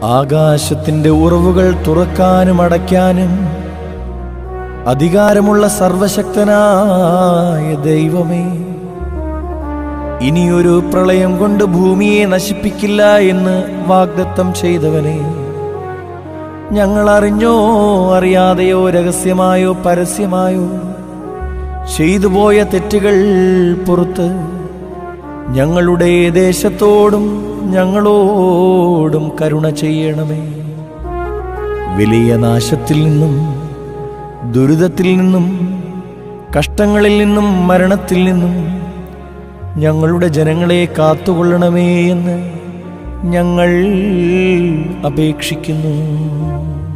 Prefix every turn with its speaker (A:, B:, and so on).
A: ആകാശത്തിന്റെ ഉറവുകൾ തുറക്കാനും അടയ്ക്കാനും അധികാരമുള്ള സർവശക്തനായ ദൈവമേ ഇനിയൊരു പ്രളയം കൊണ്ട് ഭൂമിയെ നശിപ്പിക്കില്ല എന്ന് വാഗ്ദത്തം ചെയ്തവനെ ഞങ്ങൾ അറിഞ്ഞോ അറിയാതെയോ രഹസ്യമായോ പരസ്യമായോ ചെയ്തു പോയ തെറ്റുകൾ പുറത്ത് ഞങ്ങളുടെ ദേശത്തോടും ഞങ്ങളോടും കരുണ ചെയ്യണമേ വലിയ നാശത്തിൽ നിന്നും ദുരിതത്തിൽ നിന്നും കഷ്ടങ്ങളിൽ നിന്നും മരണത്തിൽ നിന്നും ഞങ്ങളുടെ ജനങ്ങളെ കാത്തുകൊള്ളണമേ എന്ന് ഞങ്ങൾ അപേക്ഷിക്കുന്നു